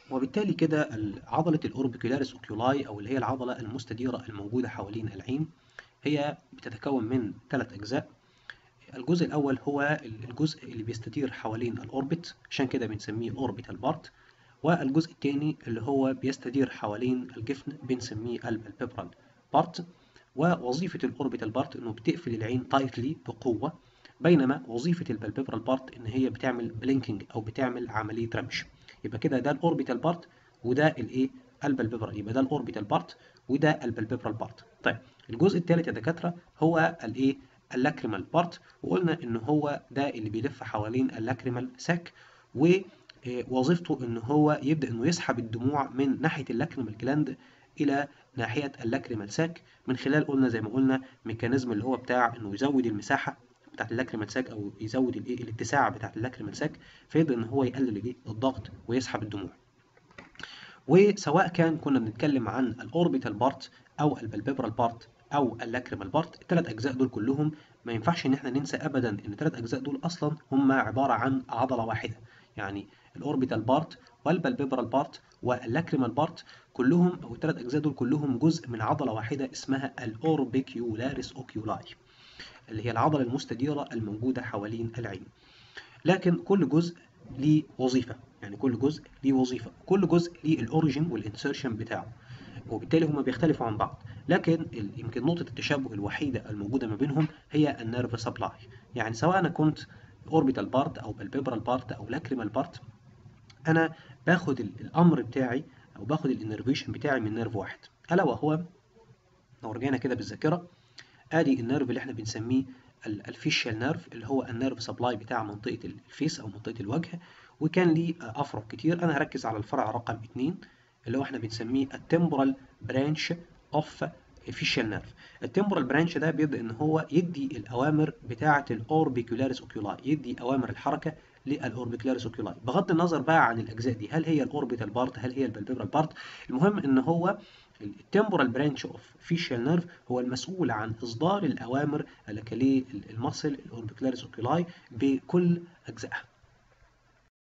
وبالتالي كده عضلة الأوربيكولاريس أوكيولاي أو اللي هي العضلة المستديرة الموجودة حوالين العين هي بتتكون من ثلاث أجزاء الجزء الأول هو الجزء اللي بيستدير حوالين الأوربت عشان كده بنسميه الأوربيتال بارت والجزء الثاني اللي هو بيستدير حوالين الجفن بنسميه البالبيبرال بارت ووظيفة الأوربيتال بارت إنه بتقفل العين تايتلي بقوة بينما وظيفة البالبيبرال بارت إن هي بتعمل بلينكينج أو بتعمل عملية رمش يبقى كده ده الأوربيتال بارت وده الإيه البالبيبرال يبقى ده الأوربيتال بارت وده البالبيبرال بارت طيب الجزء الثالث يا دكاترة هو الإيه اللاكريمال بارت وقلنا إن هو ده اللي بيلف حوالين اللاكريمال ساك ووظيفته إن هو يبدأ إنه يسحب الدموع من ناحية اللاكريمال جلاند إلى ناحية اللاكريمال ساك من خلال قلنا زي ما قلنا ميكانيزم اللي هو بتاع إنه يزود المساحة بتاعت اللاكريمال ساك أو يزود الإيه الاتساع بتاعت اللاكريمال ساك فيبدأ إن هو يقلل الإيه الضغط ويسحب الدموع. وسواء كان كنا بنتكلم عن الأوربيتال بارت أو البالبيبرال بارت او اللاكريمال بارت الثلاث اجزاء دول كلهم ما ينفعش ان احنا ننسى ابدا ان الثلاث اجزاء دول اصلا هم عباره عن عضله واحده يعني الاوربيتال بارت والبالبيبرال بارت واللاكريمال بارت كلهم او الثلاث اجزاء دول كلهم جزء من عضله واحده اسمها الاوربيكيولاريس اوكيولاي اللي هي العضله المستديره الموجوده حوالين العين لكن كل جزء ليه وظيفه يعني كل جزء ليه وظيفه كل جزء ليه الاوريجين والانسيرشن بتاعه وبالتالي هما بيختلفوا عن بعض لكن يمكن نقطة التشابه الوحيدة الموجودة ما بينهم هي النيرف سبلاي يعني سواء أنا كنت اوربيتال بارت أو بالبيبرال بارت أو لاكريمال بارت أنا باخد الأمر بتاعي أو باخد الانرفيشن بتاعي من نيرف واحد ألا وهو لو رجعنا كده بالذاكرة آدي النيرف اللي احنا بنسميه الفيشيال نيرف اللي هو النيرف سبلاي بتاع منطقة الفيس أو منطقة الوجه وكان ليه أفرع كتير أنا هركز على الفرع رقم اتنين اللي هو احنا بنسميه التمبرال برانش اوف فيشيال نيرف التمبرال برانش ده بيبدا ان هو يدي الاوامر بتاعه الاوربيكولاريس اوكيولاي يدي اوامر الحركه للاوربيكولاريس اوكيولاي بغض النظر بقى عن الاجزاء دي هل هي الاوربيتال بارت هل هي البالبيبرال بارت المهم ان هو التمبرال برانش اوف فيشيال نيرف هو المسؤول عن اصدار الاوامر لكليه المصل الاوربيكولاريس اوكيولاي بكل اجزائها